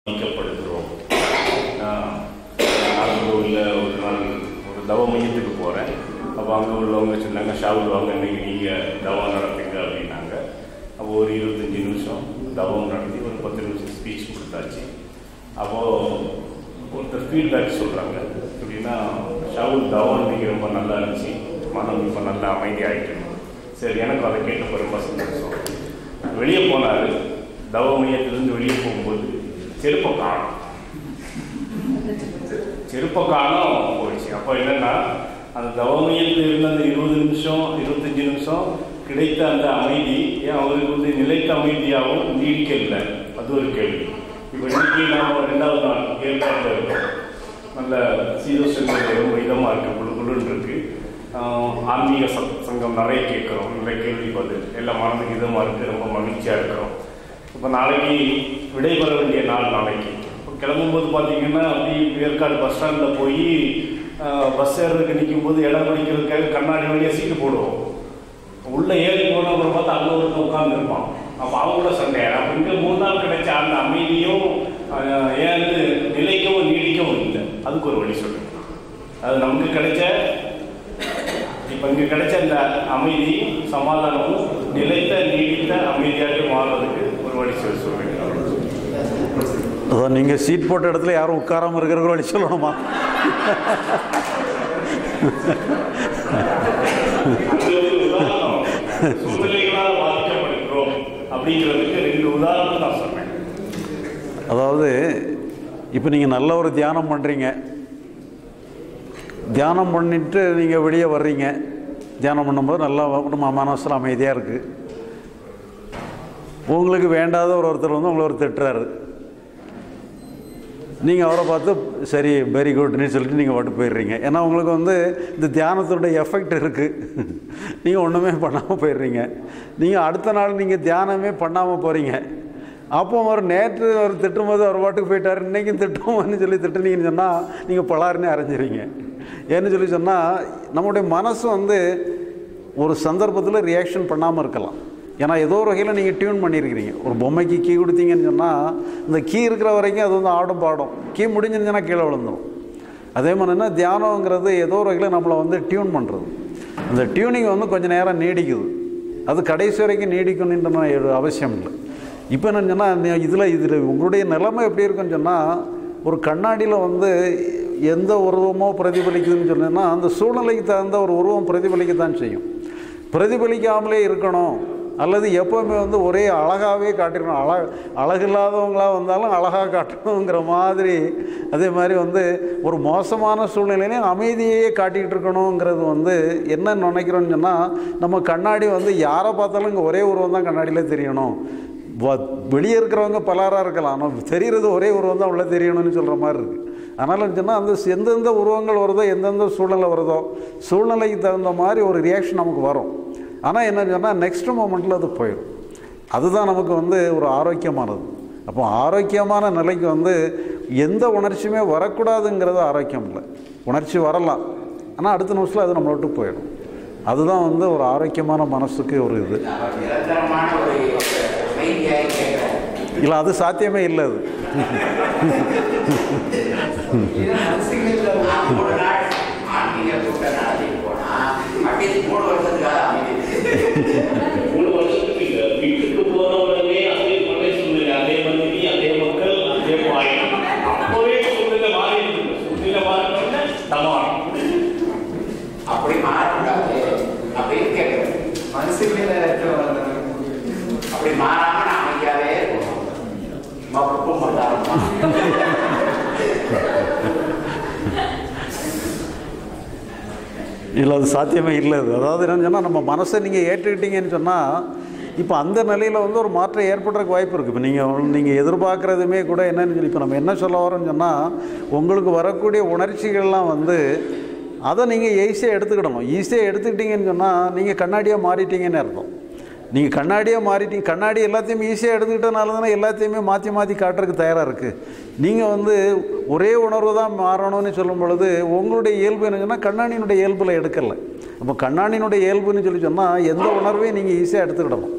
நீக்கப்படுகிறோம் நான் நாகர்கோவிலில் ஒரு நாள் ஒரு தவ மையத்துக்கு போகிறேன் அப்போ அங்கே உள்ளவங்க சொன்னாங்க ஷாவுல் வாங்க இன்னைக்கு நீங்கள் தவம் நடத்துங்க அப்படின்னாங்க அப்போ ஒரு இருபத்தஞ்சி நிமிஷம் தவம் நடத்தி ஒரு பத்து நிமிஷம் ஸ்பீச் கொடுத்தாச்சு அப்போது ஒருத்தர் ஃபீட்பேக் சொல்கிறாங்க எப்படின்னா ஷாவுல் தவம் இன்னைக்கு ரொம்ப நல்லா இருந்துச்சு மனம் இப்போ நல்லா அமைதியாகிட்டு சரி எனக்கு அதை கேட்டப்போ ரொம்ப சந்தோஷம் வெளியே போனார் தவ மையத்திலிருந்து வெளியே போகும்போது செருப்பை காணும் செருப்பை காணோம் போயிடுச்சு அப்போ என்னன்னா அந்த தவ மையத்தில் இருந்த அந்த இருபது நிமிஷம் இருபத்தஞ்சி நிமிஷம் கிடைத்த அந்த அமைதி ஏன் அவருக்கு வந்து நிலைத்த அமைதியாகவும் நீடிக்கல அது ஒரு கேள்வி இப்போ இன்னைக்கு நாம ரெண்டாவது நாள் ஏற்பாட்டில் இருக்கோம் நல்ல சீதோஷங்கள் ரொம்ப இதமாக இருக்குது குழு குழுன்னு இருக்கு ஆஹ் ஆன்மீக சங் சங்கம் நிறைய கேட்குறோம் நல்ல கேள்வி பதில் எல்லாம் மனதுக்கு இதமாக இருக்குது ரொம்ப மகிழ்ச்சியாக இருக்கிறோம் இப்போ நாளைக்கு விடைபெற வேண்டிய நாள் நாளைக்கு இப்போ கிளம்பும்போது பார்த்தீங்கன்னா அப்படி ஏற்காடு பஸ் ஸ்டாண்டில் போய் பஸ் ஏறதுக்கு நிற்கும் போது இடம் பிடிக்கிறதுக்காக கண்ணாடி வழியாக சீட்டு போடுவோம் உள்ளே ஏறி போனவங்களை பார்த்தா அங்கே ஒருத்தன் உட்காந்துருப்பான் அப்போ அவங்களோட சண்டை அப்போ இங்கே மூணு நாள் கிடைச்ச அந்த அமைதியும் ஆஹ், ஏன் வந்து நிலைக்கவும் நீடிக்கவும் இல்லை அதுக்கு ஒரு வழி சொல்லுங்க அது நமக்கு கிடைச்ச இப்போ இங்கே கிடைச்ச இந்த அமைதியும் சமாதானமும் நிலைத்த நீடித்த அமைதியாக மாறுறதுக்கு ஒரு வழி சொல்லி சொல்லுங்க அதான் நீங்கள் சீட் போட்ட இடத்துல யாரும் உட்காராம இருக்கிற வழி சொல்லணுமா அது ஒரு உதாரணம் சூழ்நிலைகளால் பாதிக்கப்படுகிறோம் அப்படிங்கிறதுக்கு ரெண்டு உதாரணம் நான் சொன்னேன் அதாவது இப்போ நீங்கள் நல்ல ஒரு தியானம் பண்ணுறீங்க தியானம் பண்ணிட்டு நீங்கள் வெளியே வர்றீங்க தியானம் பண்ணும்போது நல்லா நம்ம மனசில் அமைதியாக இருக்குது உங்களுக்கு வேண்டாத ஒரு ஒருத்தர் வந்து உங்களை ஒரு திட்டுறாரு நீங்கள் அவரை பார்த்து சரி வெரி குட்னு சொல்லிட்டு நீங்கள் பாட்டு போயிடுறீங்க ஏன்னா உங்களுக்கு வந்து இந்த தியானத்தினுடைய எஃபெக்ட் இருக்குது நீங்கள் ஒன்றுமே பண்ணாமல் போயிடுறீங்க நீங்கள் அடுத்த நாள் நீங்கள் தியானமே பண்ணாமல் போகிறீங்க அப்போ ஒரு நேற்று ஒரு திட்டும்போது அவர் பாட்டுக்கு போயிட்டார் இன்றைக்கும் திட்டுவோம்னு சொல்லி திட்டுனீங்கன்னு சொன்னால் நீங்கள் பலாருன்னு அரைஞ்சிறீங்க ஏன்னு சொல்லி சொன்னால் நம்முடைய மனசு வந்து ஒரு சந்தர்ப்பத்தில் ரியாக்ஷன் பண்ணாமல் இருக்கலாம் ஏன்னா ஏதோ ஒரு வகையில் நீங்கள் டியூன் பண்ணியிருக்கிறீங்க ஒரு பொம்மைக்கு கீ கொடுத்தீங்கன்னு சொன்னால் இந்த கீ இருக்கிற வரைக்கும் அது வந்து ஆடும் பாடும் கீ முடிஞ்சிருந்துச்சுன்னா கீழே விழுந்துடும் அதே மாதிரினா தியானங்கிறது ஏதோ ஒரு வகையில் நம்மளை வந்து டியூன் பண்ணுறது அந்த டியூனிங் வந்து கொஞ்சம் நேரம் நீடிக்குது அது கடைசி வரைக்கும் நீடிக்கணுன்ற ஒரு அவசியம் இல்லை இப்போ என்னன்னு சொன்னால் இதில் இதில் உங்களுடைய நிலைமை எப்படி இருக்குன்னு சொன்னால் ஒரு கண்ணாடியில் வந்து எந்த உருவமோ பிரதிபலிக்குதுன்னு சொன்னீங்கன்னா அந்த சூழ்நிலைக்கு தகுந்த ஒரு உருவம் பிரதிபலிக்கத்தான் செய்யும் பிரதிபலிக்காமலே இருக்கணும் அல்லது எப்போவுமே வந்து ஒரே அழகாகவே காட்டிடணும் அழ அழகில்லாதவங்களாக வந்தாலும் அழகாக காட்டணுங்கிற மாதிரி அதே மாதிரி வந்து ஒரு மோசமான சூழ்நிலையிலையும் அமைதியே காட்டிகிட்டு இருக்கணுங்கிறது வந்து என்ன நினைக்கிறோன்னு சொன்னால் நம்ம கண்ணாடி வந்து யாரை பார்த்தாலும் இங்கே ஒரே உருவம் தான் கண்ணாடியில் தெரியணும் வ- வெளியே இருக்கிறவங்க பலராக இருக்கலாம் ஆனால் தெரிகிறது ஒரே உருவம் தான் உள்ள தெரியணும்னு சொல்கிற மாதிரி இருக்குது அதனால் சொன்னால் அந்த எந்தெந்த உருவங்கள் வருதோ எந்தெந்த சூழ்நிலை வருதோ சூழ்நிலைக்கு தகுந்த மாதிரி ஒரு ரியாக்ஷன் நமக்கு வரும் ஆனால் என்ன சொன்னால் நெக்ஸ்ட் மூமெண்ட்டில் அது போயிடும் அதுதான் நமக்கு வந்து ஒரு ஆரோக்கியமானது அப்போ ஆரோக்கியமான நிலைக்கு வந்து எந்த உணர்ச்சியுமே வரக்கூடாதுங்கிறது ஆரோக்கியம் இல்லை உணர்ச்சி வரலாம் ஆனால் அடுத்த நிமிஷத்தில் அது நம்மளை விட்டு போயிடும் அதுதான் வந்து ஒரு ஆரோக்கியமான மனசுக்கு ஒரு இது நிரந்தரமான ஒரு அமைதியாக கேட்கிறேன் இல்லை அது சாத்தியமே இல்லை அது நான் மூணு நாள் ஆன்மீக கூட்டம் நடத்திட்டு போனா அட்லீஸ்ட் மூணு வருஷத்துக்காக அமைதி மூணு வருஷத்துக்கு இல்லை வீட்டுக்கு போன உடனே அதே பழைய சூழ்நிலை அதே மனைவி அதே மக்கள் அதே பாயம் அப்பவே சூழ்நிலை மாறி இருக்குது சூழ்நிலை மாறினோடனே தமாரம் அப்படி மாறக்கூடாது அப்படின்னு கேட்கிறேன் மனசுக்குள்ள அப்படி மாறாம நான் அமைதியாவே இருக்கணும் சும்மா குப்பம் பண்ணாலும் இல்லை அது சாத்தியமே இல்லை அது அதாவது என்னன்னு சொன்னால் நம்ம மனசை நீங்கள் ஏற்றுக்கிட்டீங்கன்னு சொன்னால் இப்போ அந்த நிலையில் வந்து ஒரு மாற்றம் ஏற்படுறதுக்கு வாய்ப்பு இருக்குது இப்போ நீங்கள் நீங்கள் எதிர்பார்க்குறதுமே கூட என்னன்னு சொல்லி இப்போ நம்ம என்ன சொல்ல வரோம்னு சொன்னால் உங்களுக்கு வரக்கூடிய உணர்ச்சிகள்லாம் வந்து அதை நீங்கள் ஈஸியாக எடுத்துக்கிடணும் ஈஸியாக எடுத்துக்கிட்டீங்கன்னு சொன்னால் நீங்கள் கண்ணாடியாக மாறிட்டீங்கன்னு அர்த்தம் நீங்கள் கண்ணாடியாக மாறிட்டீங்க கண்ணாடி எல்லாத்தையும் ஈஸியாக எடுத்துக்கிட்டனால தானே எல்லாத்தையுமே மாற்றி மாற்றி காட்டுறதுக்கு தயாராக இருக்குது நீங்கள் வந்து ஒரே உணர்வு தான் மாறணும்னு சொல்லும் பொழுது உங்களுடைய இயல்பு என்ன சொன்னால் கண்ணாடியினுடைய இயல்பில் எடுக்கலை அப்போ கண்ணாடியினுடைய இயல்புன்னு சொல்லி சொன்னால் எந்த உணர்வையும் நீங்கள் ஈஸியாக எடுத்துக்கிடணும்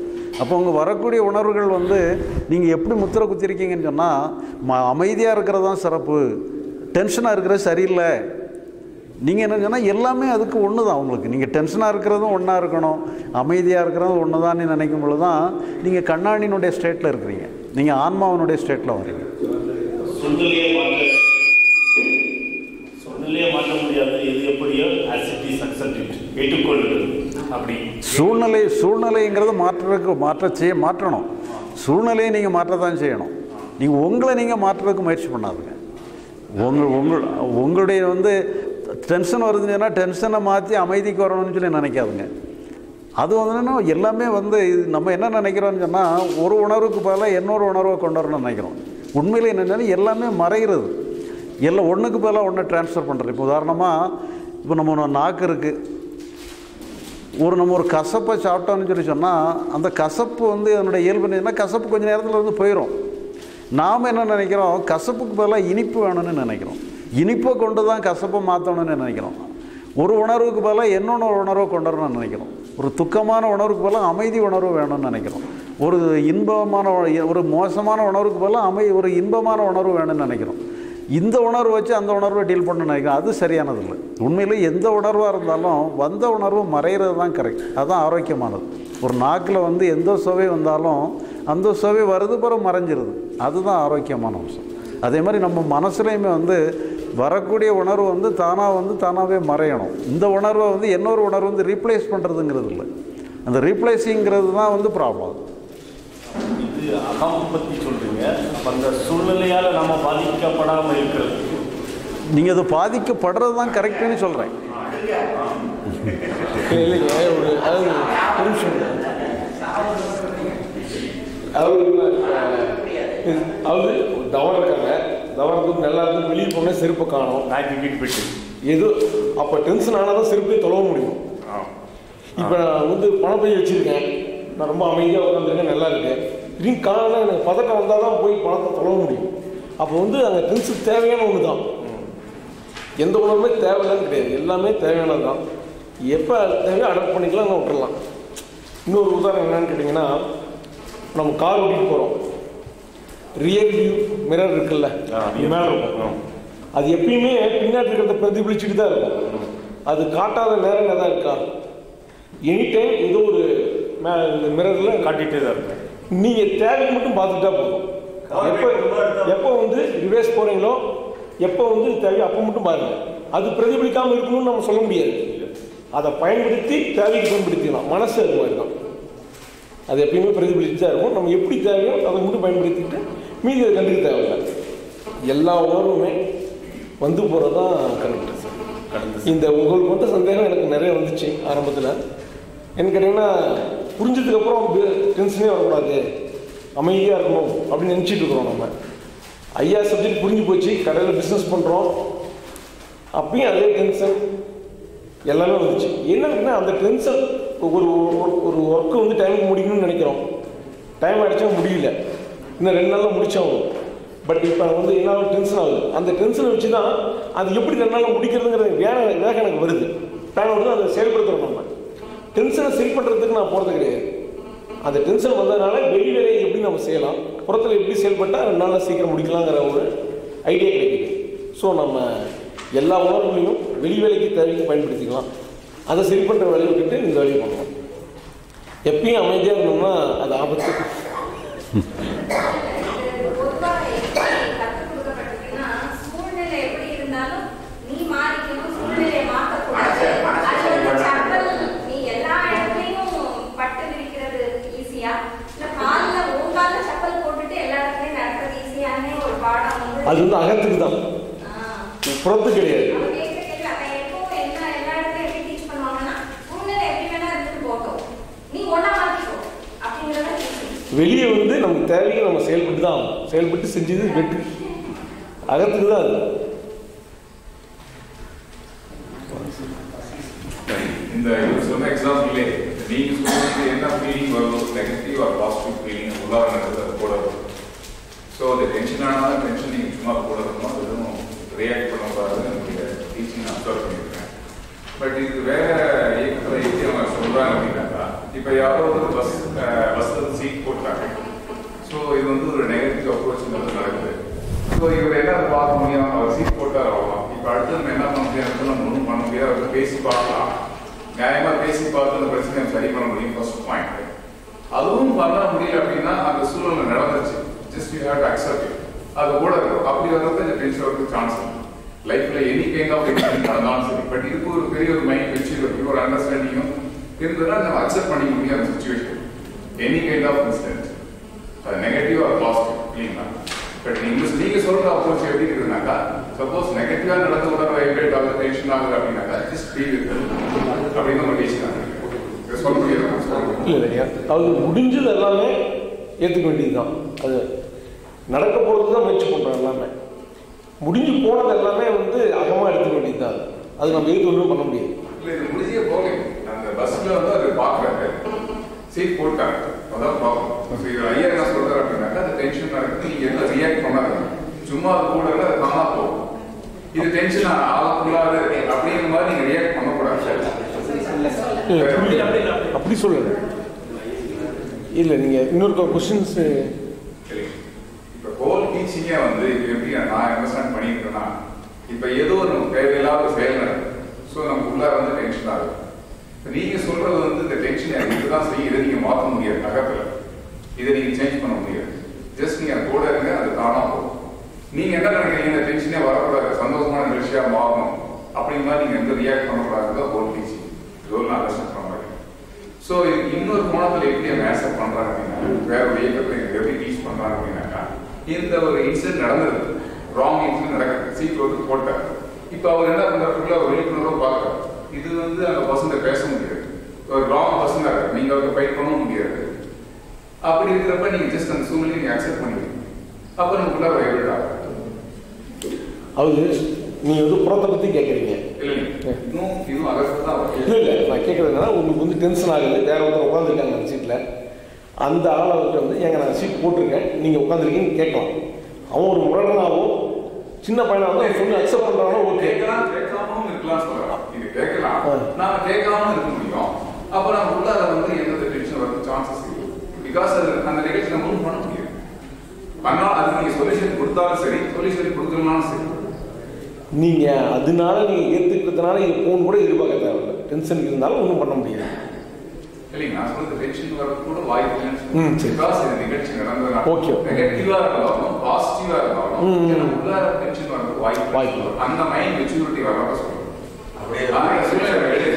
அப்போ உங்கள் வரக்கூடிய உணர்வுகள் வந்து நீங்கள் எப்படி முத்திரை குத்திருக்கீங்கன்னு சொன்னால் ம அமைதியாக இருக்கிறது தான் சிறப்பு டென்ஷனாக இருக்கிறது சரியில்லை நீங்கள் என்ன சொன்னால் எல்லாமே அதுக்கு ஒன்று தான் உங்களுக்கு நீங்கள் டென்ஷனாக இருக்கிறதும் ஒன்றா இருக்கணும் அமைதியாக இருக்கிறதும் ஒன்று தான் நினைக்கும் பொழுது தான் நீங்கள் கண்ணாடியினுடைய ஸ்டேட்டில் இருக்கிறீங்க நீங்கள் ஆன்மாவினுடைய ஸ்டேட்டில் வரீங்க சூழ்நிலையை மாற்ற சூழ்நிலையை மாற்ற முடியாது எது எப்படியோ அசிட்டி சக்சன்ட் ஏற்றுக்கொள்ளுது அப்படி சூழ்நிலை சூழ்நிலைங்கிறத மாற்றுறதுக்கு மாற்ற செய்ய மாற்றணும் சூழ்நிலையை நீங்கள் மாற்றத்தான் செய்யணும் நீங்கள் உங்களை நீங்கள் மாற்றுறதுக்கு முயற்சி பண்ணாதுங்க உங்கள் உங்கள் உங்களுடைய வந்து டென்ஷன் வருதுன்னு சொன்னால் டென்ஷனை மாற்றி அமைதிக்கு வரணும்னு சொல்லி நினைக்காதுங்க அது வந்து என்னன்னா எல்லாமே வந்து இது நம்ம என்ன நினைக்கிறோம்னு சொன்னால் ஒரு உணர்வுக்கு பதிலாக இன்னொரு உணர்வை கொண்டு வரணும்னு நினைக்கிறோம் உண்மையில் என்னென்னா எல்லாமே மறைகிறது எல்லாம் ஒன்றுக்கு பதிலாக ஒன்று ட்ரான்ஸ்ஃபர் பண்ணுறது இப்போ உதாரணமாக இப்போ நம்ம ஒரு நாக்கு இருக்குது ஒரு நம்ம ஒரு கசப்பை சாப்பிட்டோம்னு சொல்லி சொன்னால் அந்த கசப்பு வந்து அதனுடைய இயல்பு என்னன்னா கசப்பு கொஞ்சம் நேரத்தில் வந்து போயிடும் நாம் என்ன நினைக்கிறோம் கசப்புக்கு பதிலாக இனிப்பு வேணும்னு நினைக்கிறோம் இனிப்பை கொண்டு தான் கசப்பை மாற்றணும்னு நினைக்கிறோம் ஒரு உணர்வுக்கு பதிலாக இன்னொன்று உணர்வை கொண்டு வரணும்னு நினைக்கிறோம் ஒரு துக்கமான உணர்வுக்கு பதிலாக அமைதி உணர்வு வேணும்னு நினைக்கிறோம் ஒரு இன்பமான உண- ஒரு மோசமான உணர்வுக்கு பதிலாக அமை ஒரு இன்பமான உணர்வு வேணும்னு நினைக்கிறோம் இந்த உணர்வு வச்சு அந்த உணர்வை டீல் பண்ண நினைக்கிறோம் அது சரியானது இல்லை உண்மையிலே எந்த உணர்வாக இருந்தாலும் வந்த உணர்வு மறைகிறது தான் கரெக்ட் அதுதான் ஆரோக்கியமானது ஒரு நாக்கில் வந்து எந்த சுவை வந்தாலும் அந்த சுவை வருது பிறகு மறைஞ்சிருது அதுதான் ஆரோக்கியமான அம்சம் அதே மாதிரி நம்ம மனசுலையுமே வந்து வரக்கூடிய உணர்வு வந்து தானாக வந்து தானாகவே மறையணும் இந்த உணர்வை வந்து இன்னொரு உணர்வு வந்து ரீப்ளேஸ் பண்ணுறதுங்கிறது இல்லை அந்த ரீப்ளேஸிங்கிறது தான் வந்து ப்ராப்ளம் இது அகம் பற்றி சொல்றீங்க அப்ப அந்த சூழ்நிலையால் நம்ம பாதிக்கப்படாமல் இருக்கிறது நீங்கள் அது பாதிக்கப்படுறது தான் கரெக்டுன்னு சொல்கிறேன் இல்லைங்க ஒரு அதாவது ஒரு நிமிஷம் அதாவது இது- அதாவது ஒரு தவறு இருக்காங்க தவறு இருந்து நல்லா இருந்து வெளியே போனால் செருப்பை காணும் நான் தூக்கிட்டு போயிட்டு ஏதோ அப்போ டென்ஷன் ஆனால் தான் செருப்பே தொலைவ முடியும் ஆ. இப்போ நான் வந்து பணப்பை வச்சுருக்கேன் நான் ரொம்ப அமைதியாக உட்காந்துருக்கேன் நல்லா இருக்கேன் திடீர்னு காணலாம் எனக்கு பதட்டம் வந்தால் தான் போய் பணத்தை தொலைவ முடியும் அப்போ வந்து அங்கே டென்ஷன் தேவையான ஒன்று தான் எந்த உணவுமே தேவையில்லைன்னு கிடையாது எல்லாமே தேவையானது தான் எப்போ தேவையோ அடாப்ட் பண்ணிக்கலாம் நான் விட்டுறலாம் இன்னொரு உதாரணம் என்னன்னு கேட்டிங்கன்னா நம்ம கார் ஓட்டிட்டு போகிறோம் ரியர் வியூ மிரர் இருக்குல்ல ஆ, இது மேல இருக்கும். ஆ. அது எப்பயுமே பின்னாடி இருக்கிறத பிரதிபலிச்சுட்டு தான் இருக்கும் அது காட்டாத நேரம் தான் இருக்கா எனி டைம் ஏதோ ஒரு மே- இந்த மிரரில் காட்டிட்டே தான் இருக்கும் நீங்கள் தேவைக்கு மட்டும் பார்த்துட்டா போதும் எப்போ எப்போ வந்து ரிவேஸ் போகிறீங்களோ எப்போ வந்து தேவையோ அப்போ மட்டும் பாருங்க அது பிரதிபலிக்காமல் இருக்கணும்னு நம்ம சொல்ல முடியாது அதை பயன்படுத்தி தேவைக்கு பயன்படுத்திக்கலாம் மனசு அது மாதிரி தான் அது எப்பயுமே பிரதிபலிச்சு தான் இருக்கும் நம்ம எப்படி தேவையோ அதை மட்டும் பயன்படுத்திட்டு மீதி அதை கண்டுக்க தேவையில்லை எல்லா உணர்வுமே வந்து போகிறது தான் கரெக்ட் இந்த உங்களுக்கு மட்டும் சந்தேகம் எனக்கு நிறைய வந்துச்சு ஆரம்பத்தில் என்ன கேட்டிங்கன்னா புரிஞ்சதுக்கப்புறம் டென்ஷனே வரக்கூடாது அமைதியாக இருக்கணும் அப்படின்னு நினச்சிட்டு இருக்கிறோம் நம்ம ஐயா சப்ஜெக்ட் புரிஞ்சு போச்சு கடையில் பிஸ்னஸ் பண்ணுறோம் அப்பயும் அதே டென்ஷன் எல்லாமே வந்துச்சு என்னன்னா அந்த டென்ஷன் ஒரு ஒரு- ஒரு ஒர்க்கு வந்து டைமுக்கு முடிக்கணும்னு நினைக்கிறோம் டைம் ஆகிடுச்சா முடியல இன்னும் ரெண்டு நாளில் முடிச்சாகும் பட் இப்போ வந்து என்ன டென்ஷன் ஆகுது அந்த டென்ஷனை வச்சு தான் அது எப்படி ரெண்டு நாளில் முடிக்கிறதுங்கிறது வேற வேகம் எனக்கு வருது பிளான் வந்து அதை செயல்படுத்துகிறோம் நம்ம டென்ஷனை சரி பண்ணுறதுக்கு நான் போகிறது கிடையாது அந்த டென்ஷன் வந்ததுனால வெளி வேலையை எப்படி நம்ம செய்யலாம் புறத்தில் எப்படி செயல்பட்டால் ரெண்டு நாளில் சீக்கிரம் முடிக்கலாங்கிற ஒரு ஐடியா கிடைக்குது ஸோ நம்ம எல்லா உணர்வுகளையும் வெளி வேலைக்கு தேவைக்கு பயன்படுத்திக்கலாம் அதை சரி பண்ணுற வேலையை விட்டுட்டு இந்த வேலையை பண்ணலாம் எப்பயும் அமைதியாக இருந்தோம்னா அது ஆபத்து பொதுவா எப்படி கற்றுக் கொடுக்கப்பட்டிருக்குன்னா, சூழ்நிலை எப்படி இருந்தாலும் நீ மாறிக்கணும், சூழ்நிலையை மாத்தக்கூடாது. அது வந்து சப்பல், நீ எல்லா இடத்துலயும் பட்டு விரிக்கிறது ஈஸியா இல்ல கால்ல உன் கால்ல சப்பல் போட்டுட்டு எல்லா இடத்துலயும் நடக்கிறது ஈஸியானே ஒரு பாடம் வந்து அது வந்து அகத்துக்கு தான் ஆ. புறத்து கிடையாது அவன் கேட்கிற கேள்வி, அப்ப எப்பவும் என்ன எல்லா இடத்துலயும் எப்படி teach பண்ணுவாங்கன்னா, சூழ்நிலை எப்படி வேணா இருந்துட்டு போகட்டும். நீ ஒண்ணா மாத்திக்கோ அப்படிங்கறத teaching. வெளியே வந்து நமக்கு தேவையை நம்ம செயல்பட்டு தான் ஆகணும். செயல்பட்டு செஞ்சது வெற்றி அகத்துக்கு தான் அது இந்த இவர் சொன்ன எக்ஸாம்பிளே நீங்க சொல்றது என்ன ஃபீலிங் வரும் நெகட்டிவ் ஆர் பாசிட்டிவ் ஃபீலிங் உள்ளார நடக்கிறது அது கூட வரும் ஸோ அது டென்ஷன் ஆனாலும் டென்ஷன் நீங்கள் சும்மா கூட இருக்கணும் எதுவும் ரியாக்ட் பண்ணக்கூடாதுன்னு என்னுடைய டீச்சிங் அப்சர்வ் பண்ணியிருக்கேன் பட் இது வேற இயக்கத்தில் எப்படி அவங்க சொல்றாங்க அப்படின்னாக்கா இப்போ யாரோ ஒரு பஸ் பஸ்ஸில் சீட் போட்டாங்க ஸோ இது வந்து ஒரு நெகட்டிவ் அப்ரோச் வந்து நடக்குது ஸோ இவர் என்ன பார்க்க முடியும் அவர் சீட் போட்டார் அவ்வளோதான் இப்போ அடுத்து நம்ம என்ன பண்ண முடியாது நம்ம ஒன்றும் பண்ண முடியாது அவர் பேசி பார்க்கலாம் நியாயமாக பேசி பார்த்து அந்த பிரச்சனையை சரி பண்ண முடியும் ஃபர்ஸ்ட் பாயிண்ட் அதுவும் பண்ண முடியல அப்படின்னா அந்த சூழ்நிலை நடந்துச்சு just you have to accept it அது கூட இருக்கும் அப்படி வர்றது இந்த டென்ஷன் வரதுக்கு சான்ஸ் இருக்கு லைஃப்ல எனி கைண்ட் ஆஃப் எக்ஸ்பீரியன்ஸ் நடந்தாலும் சரி பட் இதுக்கு ஒரு பெரிய ஒரு மைண்ட் மெச்சூரிட்டி ஒரு அண்டர்ஸ்டாண்டிங்கும் இருந்ததுன்னா நம்ம அக்செப்ட் பண்ணிக்க முடியும் அந்த situation any kind of incident அது நெகட்டிவ் ஆர் பாசிட்டிவ் இல்லைங்களா பட் நீங்க நீங்க சொல்ற அப்ரோச் எப்படி இருக்குதுனாக்கா சப்போஸ் நெகட்டிவா நடந்து உடனே வைப்ரேட் ஆகுது டென்ஷன் ஆகுது அப்படின்னாக்கா ஜஸ்ட் ஃபீல் இட் அப்படின்னு நம்ம பேசிக்கலாம் இதை சொல்ல முடியாது சொல்ல முடியாது. இல்லை இல்லையா அது முடிஞ்சது எல்லாமே ஏற்றுக்க வேண்டியது தான் அது நடக்க போகிறது தான் முயற்சி பண்ணுறோம் எல்லாமே முடிஞ்சு போனது எல்லாமே வந்து அகமாக எடுத்துக்க வேண்டியது தான் அது. அது நம்ம எதுக்கு ஒன்றும் பண்ண முடியாது இல்ல இது முடிஞ்சே போகல அந்த பஸ்ல வந்து அது பாக்குறாரு சீட் போட்டாங்க அதான் ப்ராப்ளம் ஸோ இது ஐயா என்ன சொல்றாரு அப்படின்னாக்கா அந்த டென்ஷன் நடக்குது நீங்க என்ன ரியாக்ட் பண்ணாதீங்க சும்மா அது கூட இருந்தா அது தானா போகும் இது டென்ஷன் ஆகக்கூடாது அப்படிங்கிற மாதிரி நீங்க ரியாக்ட் பண்ணக்கூடாது இல்லை, புரியல. அப்படி சொல்லலை இல்லை நீங்கள் இன்னொரு கொஷின்ஸ் சரி. இப்ப ஹோல் டீச்சிங்கே வந்து இது எப்படி நான் அண்டர்ஸ்டாண்ட் பண்ணியிருக்கேன்னா இப்ப ஏதோ ஒரு நமக்கு தேவையில்லாத ஒரு செயல் நடக்குது ஸோ நமக்கு உள்ளார வந்து டென்ஷன் ஆகுது இப்ப நீங்க சொல்றது வந்து இந்த டென்ஷன் எனக்கு இதுதான் செய்யும் இதை நீங்க மாற்ற முடியாது நகத்துல இதை நீங்க சேஞ்ச் பண்ண முடியாது ஜஸ்ட் நீங்க அது கூட இருங்க அது தானா போகும் நீங்க என்ன நினைக்கிறீங்க இந்த டென்ஷனே வரக்கூடாது சந்தோஷமான நிகழ்ச்சியா மாறணும் அப்படிங்கிற மாதிரி நீங்க எந்த ரியாக்ட் பண்ணக்கூடாது ஹோல் டீச்சிங் இது ஒரு நான் அண்டர்ஸ்டாண்ட் பண்ண மாதிரி ஸோ இன்னொரு கோணத்தில் எப்படி அவங்க ஆன்சர் பண்றாங்க அப்படின்னா வேற ஒரு இயக்கத்தில் எப்படி டீச் பண்றாங்க அப்படின்னாக்கா இந்த ஒரு இன்சிடென்ட் நடந்தது ராங் இன்சிடென்ட் நடக்குது சீட் வந்து போட்டார் இப்போ அவர் என்ன பண்றாருக்குள்ள ஒரு விழிப்புணர்வு பார்க்குறாரு இது வந்து அந்த பசங்க பேச முடியாது ஒரு ராங் பசங்க இருக்கு நீங்க அவருக்கு ஃபைட் பண்ண முடியாது அப்படி இருக்கிறப்ப நீங்க ஜஸ்ட் அந்த சூழ்நிலையை நீங்க அக்செப்ட் பண்ணிடுவீங்க அப்போ நமக்குள்ள ஒரு எவிட் ஆகும் அது நீங்கள் வந்து புறத்தை பற்றி கேட்குறீங்க இல்லை இன்னும் இதுவும் அகற்று தான் வரும் இல்லை இல்லை நான் கேட்குறதுனால உங்களுக்கு வந்து டென்ஷன் ஆகுது வேற ஒருத்தர் உட்காந்துருக்காங்க அந்த சீட்டில் அந்த ஆளவர்கிட்ட வந்து ஏங்க நான் சீட் போட்டிருக்கேன் நீங்கள் உட்காந்துருக்கீங்கன்னு கேட்கலாம் அவன் ஒரு முரடனாகவும் சின்ன பையனா வந்து அவன் சொல்லி அக்செப்ட் பண்ணுறானோ ஓகே கேட்கலாம் கேட்காமலும் இருக்கலாம் சொல்லலாம் இது கேட்கலாம் ஆ. நாம கேட்காம இருக்க முடியும் அப்ப நம்ம உள்ளார வந்து எந்த டென்ஷன் வரது சான்சஸ் இருக்கு பிகாஸ் அது அந்த நிகழ்ச்சி நம்ம ஒண்ணும் பண்ண முடியாது பண்ணா அது நீங்க சொல்யூஷன் கொடுத்தாலும் சரி சொல்யூஷன் கொடுக்கலனாலும் சரி நீங்கள் அதனால நீங்கள் ஏற்றுக்கிறதுனால இது ஃபோன் கூட எதிர்பார்க்க தேவையில்லை டென்ஷன் இருந்தாலும் ஒன்றும் பண்ண முடியாது இல்லைங்க நான் சொல்றது டென்ஷன் வரது கூட வாய்ப்பு ம், சரி. பிகாஸ் இந்த நிகழ்ச்சி நடந்ததுனால Okay. நெகட்டிவா இருந்தாலும் பாசிட்டிவா இருந்தாலும் ம், ம். எனக்கு உள்ளார டென்ஷன் வரது வாய்ப்பு வாய்ப்பு. அந்த மைண்ட் மெச்சூரிட்டி வரதான் சொல்றேன் அப்படியே ஆனா, சூழ்நிலை வெளியே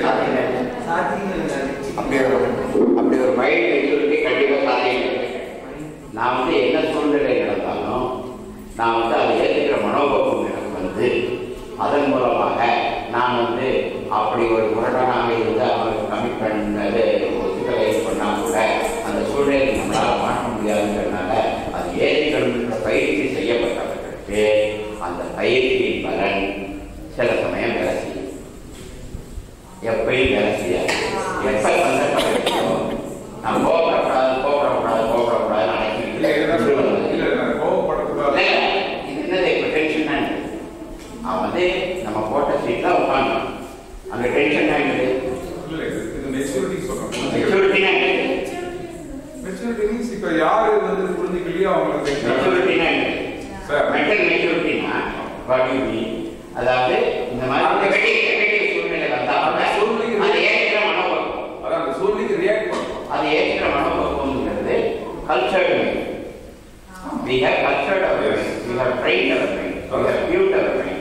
அப்படி ஒரு அப்படி ஒரு மைண்ட் மெச்சூரிட்டி கண்டிப்பாக சாத்தியம் நான் வந்து என்ன சூழ்நிலை நடந்தாலும் நான் வந்து அதை ஏற்றுக்கிற மனோபக்குவம் எனக்கு வந்து அதன் மூலமாக நான் வந்து அப்படி ஒரு முரடனாக இருந்து அவனுக்கு கமிட் பண்ணது ஒத்துக்கலை பண்ணால் கூட அந்த சூழ்நிலை நம்மளால் மாற்ற முடியாதுங்கிறதுனால அது ஏற்றிக்கணுன்ற பயிற்சி செய்யப்பட்டவர்களுக்கு அந்த பயிற்சியின் பலன் சில சமயம் வேலை செய்யும் எப்பயும் வேலை செய்யாது எப்ப சந்தர்ப்பம் நான் கோபப்படக்கூடாது கோபப்படக்கூடாது கோபப்படக்கூடாது இல்ல இதுதான் சொல்றேன். இல்ல நான் கோவப்படக்கூடாது இது என்னது இப்போ டென்ஷன் அவன் வந்து நம்ம போட்ட சீட்ல உட்காந்தான் அந்த டென்ஷன் ஆகிடுது இல்ல இது இது மெச்சூரிட்டி சொல்றேன் மெச்சூரிட்டினா மெச்சூரிட்டி மீன்ஸ் இப்ப யாரு வந்து புரிஞ்சுக்கலையோ அவங்களுக்கு மெச்சூரிட்டினா சார். மென்டல் மெச்சூரிட்டினா வாட் யூ மீன் அதாவது இந்த மாதிரி நெகட்டிவ் நெகட்டிவ் சூழ்நிலை வந்தா கூட சூழ்நிலைக்கு அதை ஏற்கிற மனோபக்குவம் அதான் அந்த சூழ்நிலைக்கு ரியாக்ட் பண்ணும் அதை ஏற்கிற மனோபக்குவம்ங்கிறது cultured mind We have cultured our mind, we have trained our mind, we have tuned our mind.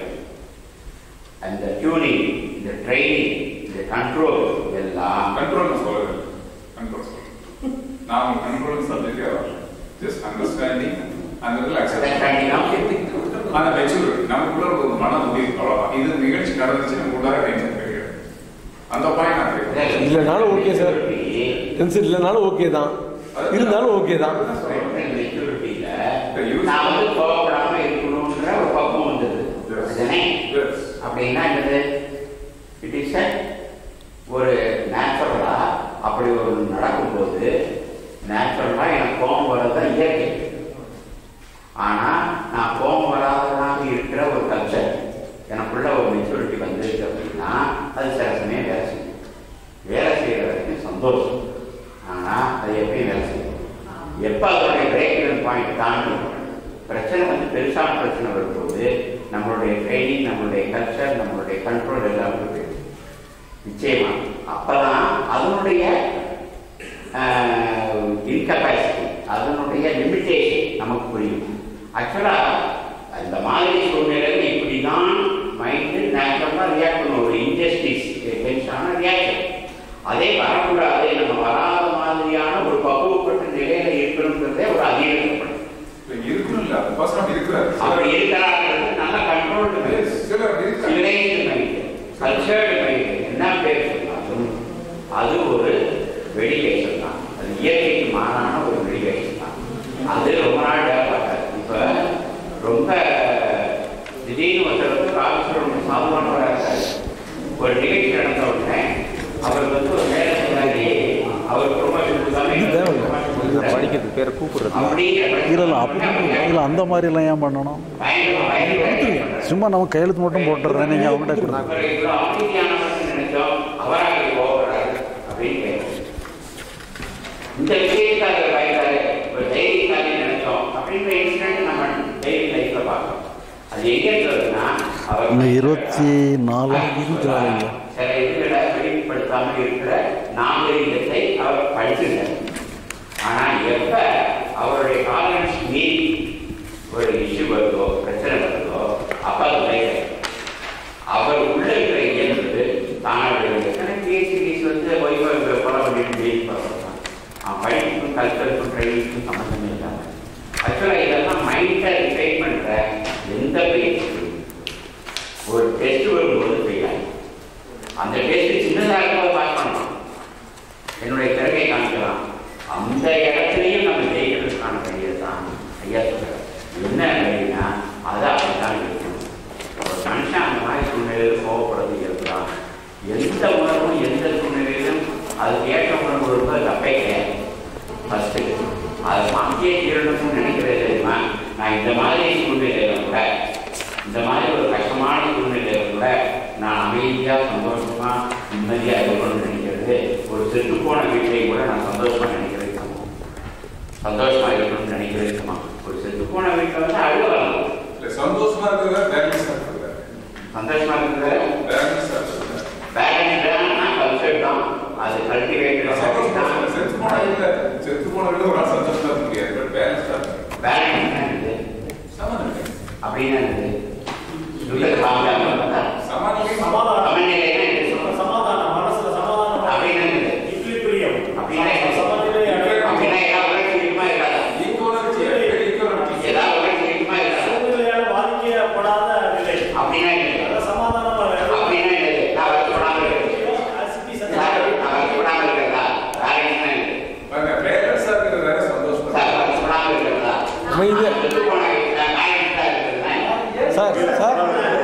And the tuning, the training, the control எல்லாம் கண்ட்ரோல் நான் சொல்லல கண்ட்ரோல் சொல்றேன் நான் கண்ட்ரோல் சப்ஜெக்டே வரல ஜஸ்ட் அண்டர்ஸ்டாண்டிங் அந்த இடத்துல Understanding of- அக்செப்ட் அந்த maturity நமக்குள்ள ஒரு மன முடிவு அவ்வளவுதான் இது நிகழ்ச்சி நடந்துச்சு நம்ம உள்ளார டென்ஷன் கிடையாது அந்த பாயிண்ட் நான் கேட்கிறேன் இல்லைனாலும் ஓகே சார் டென்ஷன் இல்லைனாலும் ஓகே தான் இருந்தாலும் ஓகே தான் மெச்சூரிட்டியில நான் வந்து கோவப்படாம இருக்கணும்ன்ற ஒரு பக்குவம் வந்தது அதுதானே Yes. அப்படின்னா என்னது இட் இஸ் ஒரு நேச்சுரலா அப்படி ஒரு நடக்கும்போது நேச்சுரலா எனக்கு கோபம் வர்றது இயற்கை ஆனா நான் கோபம் வராததாக இருக்கிற ஒரு கல்ச்சர் எனக்குள்ள ஒரு மெச்சூரிட்டி வந்துருக்கு அப்படின்னா அது சில சமயம் வேலை செய்யும் வேலை செய்யற வரைக்கும் சந்தோஷம் ஆனா அது எப்பயும் கண்ட்ரோல் எல்லாம் இருக்கு நிச்சயமா அப்பதான் அதனுடைய இன்கப்பாசிட்டி அதனுடைய லிமிட்டேஷன் நமக்கு புரியும் ஆக்சுவலாக இந்த மாதிரி சூழ்நிலையில் இப்படி தான் மைண்டு நேச்சுரலாக ரியாக்ட் பண்ணும் ஒரு இன்ஜஸ்டிஸ் டென்ஷனான ரியாக்ஷன் அதே வரக்கூடாது நம்ம வராத மாதிரியான ஒரு பக்குவப்பட்ட நிலையில இருக்கணுங்கிறதே ஒரு அதிகப்படும் இல்ல, இருக்கணும் இல்ல அந்த பர்சன் அப்படி இருக்கிறாரு அப்படி இருக்கிறாங்கிறது நல்ல கண்ட்ரோல்டு மைண்ட் சிலர் இருக்காங்க சிவிலைஸ்டு மைண்ட் கல்ச்சர்டு மைண்ட் என்ன பேர் சொன்னாலும் அது ஒரு வெடிகேஷன் தான் அது இயற்கைக்கு மாறான ஒரு வெடிகேஷன் தான் அது ரொம்ப நாள் டெவலப் ஆகாது இப்போ ரொம்ப திடீர்னு ஒருத்தர் வந்து ராமேஸ்வரம் சாதுவானவராக இருக்காரு ஒரு நிகழ்ச்சி நடந்த உடனே அவருக்கு வந்து ஒரு வேலை சொன்னாரு அவர் ப்ரொமோஷன் கொடுத்தாங்க படிக்கிறதுக்கு பேரை கூப்பிடுறது அப்படி இல்லை அப்படி இல்லை அந்த மாதிரிலாம் ஏன் பண்ணணும் பயங்கர பயங்கர சும்மா நம்ம கையெழுத்து மட்டும் போட்டுறேன் நீங்கள் அவங்ககிட்ட கொடுங்க இவர் இவ்வளவு அமைதியானவர்னு நினைச்சோம் அவரா இப்படி கோவப்படுறாரு அப்படின்னு கேட்டோம். இந்த விஷயத்தை அவர் பயந்தாரு ஒரு தைரியத்தாலே நினைச்சோம் அப்படின்ற இன்சிடென்ட் நம்ம டெய்லி லைஃப்ல பார்க்கறோம் அது எங்க இருக்கிறதுனா அவர் இன்னும் இருபத்தி நாலு இருபத்தி நாலுங்க சில இதுகளை வெளிப்படுத்தாமல் இருக்கிற நாகரிகத்தை அவர் படிச்சிருந்தார் ஆனா எப்ப அவருடைய காலன்ஸ் மீறி ஒரு இஷ்யூ வருதோ பிரச்சனை வருதோ அப்ப அது பயங்கர அவர் உள்ள இருக்கிற இயல்பு தானாக பிஹெச்டிஸ் வந்து ஒய்வா கொலை பண்ணிட்டு ஜெயிச்சு பார்க்கலாம் அவன் படிப்புக்கும் கல்ச்சருக்கும் ட்ரைனிங்க்கும் சம்மந்தமே இல்லாமல் ஆக்சுவலாக இதெல்லாம் மைண்டை ரிஃபைன் பண்ணுற எந்த பயிற்சியும் ஒரு டெஸ்ட் வரும்போது செய்யலாம் அந்த டெஸ்ட் சின்னதாக இருக்கும்போது பாஸ் பண்ணலாம் என்னுடைய திறமையை காமிக்கலாம் அந்த இடத்துலையும் நம்ம ஜெயிக்கிறதுக்கான வழியை தான் ஐயா சொல்கிறார் என்ன வழினா அதை அப்படித்தான் இருக்கணும் ஒரு மனுஷன் அந்த மாதிரி சூழ்நிலையில் கோவப்படுறது இருக்கலாம் எந்த உணர்வும் எந்த சூழ்நிலையிலும் அதுக்கு ஏற்ற உணர்வு இருக்கோ அது தப்பே கிடையாது ஃபஸ்ட்டு அதை மாற்றியே தீரணும்னு நினைக்கிறது தெரியுமா நான் இந்த மாதிரி சூழ்நிலையில கூட இந்த மாதிரி ஒரு கஷ்டமான சூழ்நிலையில கூட நான் அமைதியா சந்தோஷமா நிம்மதியா இருக்கணும்னு நினைக்கிறது ஒரு செத்து போன வீட்டையும் கூட நான் சந்தோஷமா நினைக்கிறது சமம் சந்தோஷமா இருக்கணும்னு நினைக்கிறது சமம் ஒரு செத்து போன வீட்டில் வந்து அழுக வரலாம் இல்ல சந்தோஷமா இருக்கிறத பேலன்ஸ் இருக்கிறத சந்தோஷமா இருக்கிற பேலன்ஸ் இருக்கிறத பேலன்ஸ் கல்ச்சர் தான் அது கல்டிவேட்டட் சந்தோஷமா தான் செத்து போன இல்ல செத்து போன வீட்டுல ஒரு ஆள் சந்தோஷமா இருக்க முடியாது பட் பேலன்ஸ் இருக்கு பேலன்ஸ் என்னது சமநிலை அப்படின்னா என்னது உள்ளது பாதுகாப்பு சமநிலை சமாதானம் சமநிலைன்னா என்ன சொல்றது? சமாதானம் மனசுல சமாதானம் அப்படின்னா என்னது? இக்லிபிரியம் அப்படின்னா என்ன? சமநிலை அடையணும். அப்படின்னா எல்லா உலகம் இருக்குமா இருக்காதா ஈக்குவலிட்டி ஈக்குவலிட்டி எல்லா உலகம் இருக்குமா இருக்காதா சூழ்நிலையால பாதிக்கப்படாத நிலை அப்படின்னா என்னது? அதான் சமாதானமா வேணும். அப்படின்னா என்னது? நான் வருத்தப்படாம இருக்கிறது. As it is and sir, as it is. நான் வருத்தப்படாம இருக்கிறதா? வேற என்ன என்னது? பாருங்க பேலன்ஸா இருக்கிறது வேற சந்தோஷமா சார், இருக்கு. வருத்தப்படாம இருக்கிறதா? அமைதியா. செத்து போன வீட்டுல balance ஆ இருக்கிறதுனா என்ன? Sir sir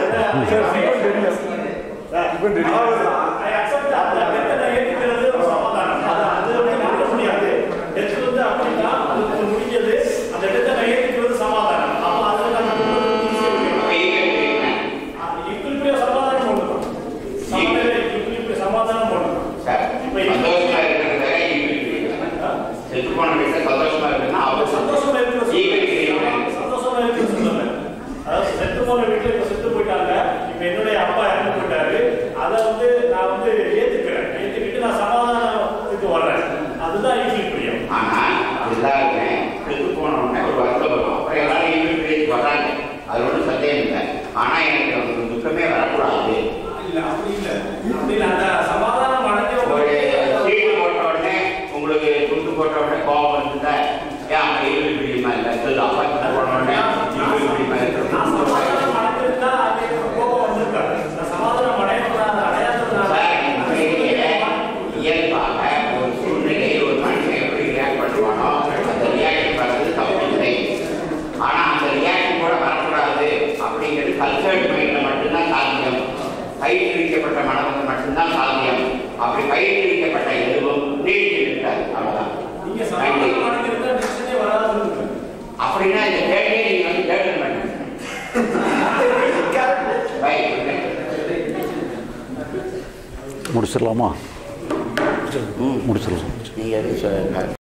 I accept that. அந்த death அ ஏத்துக்கிறது ஒரு சமாதானம். அது அது அப்படி மாற்ற முடியாது. Death வந்து அப்படிதான், அது முடிஞ்சது. அந்த death அ நான் ஏத்துக்கிறது சமாதானம். அப்ப அதுல நம்ம போறது easy ஆ இருக்கு. அப்ப இங்க இருக்கிறீங்க. இக்குலிபிரியம் சமாதானம் ஒண்ணுதான். சமநிலை இக்குலிபிரியம் சமாதானம் ஒண்ணுதான். சார், இப்ப சந்தோஷமா இருக்கிறது வேற, equilibrium வேற. செத்து போன வீட்டுல சந்தோஷமா இருக்குன்னா அப்ப அவர் சந்தோஷமா இருக்கிறது equilibrium வேற. சந்தோஷமா இருக்கிறது சொல்லுங்க. அதாவது செத்து போன வீட்டுல இப்ப செத்து போயிட்டாங்க இப்ப என்னுடைய அப்பா இறந்து போயிட்டாரு அதை வந்து நான் வந்து ஏத்துக்கிறேன் ஏத்துக்கிட்டு நான் சமாதானத்துக்கு வர்றேன் அதுதான் ஈக்குலிபிரியம் ஆனா எல்லாருமே செத்து போன உடனே ஒரு வருத்தம் வரும் அப்புறம் எல்லாரும் ஈக்குலிபிரியத்துக்கு வர்றாங்க அது ஒன்றும் சந்தேகம் இல்லை ஆனா எனக்கு அந்த துக்கமே வரக்கூடாது இல்ல அப்படி இல்ல அப்படி இல்ல அந்த சமாதானம் அடைஞ்ச ஒரு சீட்டு போட்ட உடனே உங்களுக்கு துண்டு போட்ட உடனே கோபம் வந்துட்டா ஏன் ஈக்குலிபிரியமா இல்லை செத்து அப்பா செத்து போன உடனே ஈக்குலிபிரியமா நான் சமாதானம் இருக்கிறது அடைஞ்சிருந்தா அது எனக்கு கோபம் வந்திருக்காது நான் சமாதானம் அடையணும் அதை அடையாததுனால இயல்பாக ஒரு சூழ்நிலை ஒரு மனுஷன் எப்படி ரியாக்ட் பண்ணுவானோ அந்த ரியாக்ஷன் வர்றது தப்பு இல்லை ஆனா அந்த ரியாக்ஷன் கூட வரக்கூடாது அப்படிங்கிறது கல்ச்சர்ட் மைண்ட்ல மட்டும்தான் சாத்தியம் பயிற்றுவிக்கப்பட்ட மனதில் மட்டும்தான் சாத்தியம் அப்படி பயிற்றுவிக்கப்பட்ட எதுவும் நீடித்து இருக்காது அவ்வளவுதான் நீங்க சமாதானம் அடைஞ்சிருந்தா டென்ஷனே வராது அப்படின்னா இந்த கேள்வியை நீங்க வந்து கேட்க மாட்டீங்க Right. முடிச்சிடலாமா முடிச்சிடலாம் நீங்க எதுவும் சொல்லுங்க